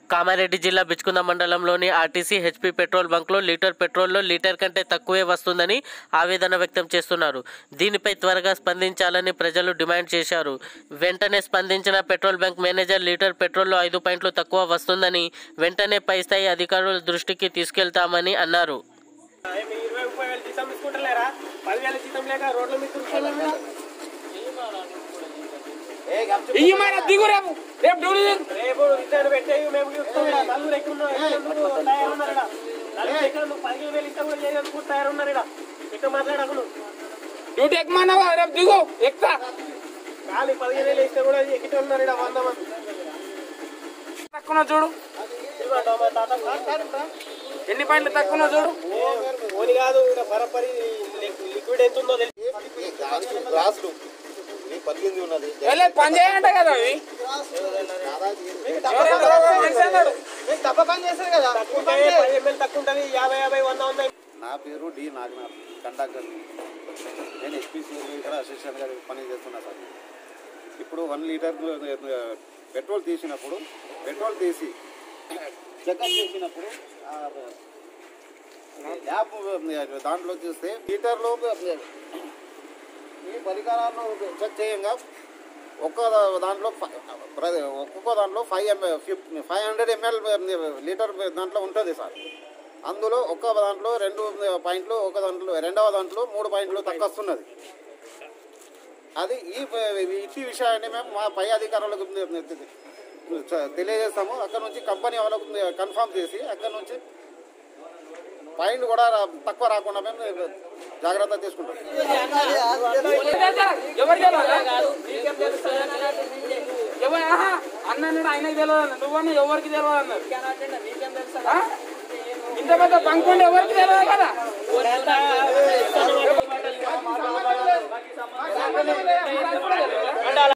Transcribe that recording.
కామారెడ్డి జిల్లా బిచ్కుంద మండలంలోని RTC HP petrol బంక్లో లీటర్ పెట్రోల్లో లీటర్ కంటే తక్కువే వస్తుందని ఆవేదన వ్యక్తం చేస్తున్నారు దీనిపై త్వరగా స్పందించాలని ప్రజలు డిమాండ్ చేశారు వెంటనే స్పందించిన పెట్రోల్ బంక్ మేనేజర్ లీటర్ పెట్రోల్లో ఐదు పాయింట్లు తక్కువ వస్తుందని వెంటనే పై స్థాయి అధికారుల దృష్టికి తీసుకెళ్తామని అన్నారు ఏమి ఇరవై ముప్పై వేలు జీతం తీసుకుంటలేరా పదివేల జీతం లేక రోడ్ల మీద తిరుగుతున్నారా? ఇయ్యి మరి దిగు రేపు రేపు డ్యూటీ చేయి. రేపు ఇద్దరు పెట్టేవి మేము చూస్తాం ఈడ. నలుగురు ఎక్కువ తయారున్నారు ఈడ. నలుగురు ఎక్కడ నువ్వు పదిహేను వేలు ఇస్తా కూడా చేయడానికి తయారున్నారు ఈడ. ఇక్కడ మాట్లాడకు నువ్వు డ్యూటీ ఎక్కమన్నావా రేపు దిగు ఎక్కుతా ఖాళీ పదిహేను వేలు ఇస్తే కూడా ఎక్కితే ఉన్నారు ఇక్కడ వంద మంది తక్కువ చూడు ఇదిగోండి, మా తాత ఎన్ని పాయింట్లు తక్కువ చూడు ఓని కాదు ఇక బరపరి లిక్విడ్ ఎంత ఉందో తెలియదు దానికి గ్లాసులు ఈ పద్దెనిమిది ఉన్నది వెళ్ళే పని చేయంట కదా అవి ఎవరెవరో మనిషి అన్నాడు. తప్ప పని చేస్తారు కదా తక్కువ పది ఎంఎల్ తక్కువ ఉంటుంది యాభై యాభై వంద వంద నా పేరు డి నాగనాథ్ కండక్టర్ నేను ఎస్పీసీ ఇక్కడ అసిస్టెంట్ గారి పని చేస్తున్నా సార్ ఇప్పుడు వన్ లీటర్ పెట్రోల్ తీసినప్పుడు పెట్రోల్ తీసి చెకప్ చేసినప్పుడు ఆ, యాప్ దాంట్లో చూస్తే లీటర్లో ఈ పరికరాలను చెక్ చేయంగా ఒక్క దాంట్లో ఫై- ప్రతి- ఒక్కొక్క దాంట్లో five ML five hundred ML litre దాంట్లో ఉంటుంది సార్ అందులో ఒక్క దాంట్లో రెండు పాయింట్లు ఒక దాంట్లో రెండవ దాంట్లో మూడు పాయింట్లు తక్కువ వస్తున్నది అది ఈ ఇట్టి విషయాన్ని మేము మా పై అధికారులకు తెలియజేస్తాము అక్కడ నుంచి కంపెనీ వాళ్ళకు కన్ఫర్మ్ చేసి అక్కడ నుంచి పాయింట్ కూడా రా- తక్కువ రాకుండా మేము జాగ్రత్త తీసుకుంటాం ఎవరు తెలియదా? ఎవరు ఆహా, అన్న అన్నాడు ఆయనకి తెలియదు అన్నాడు నువ్వన్నా ఎవరికి తెలియదు అన్నాడు ఆ? ఇంత పెద్ద బంక్ ఉండి ఎవరికి తెలియదు కదా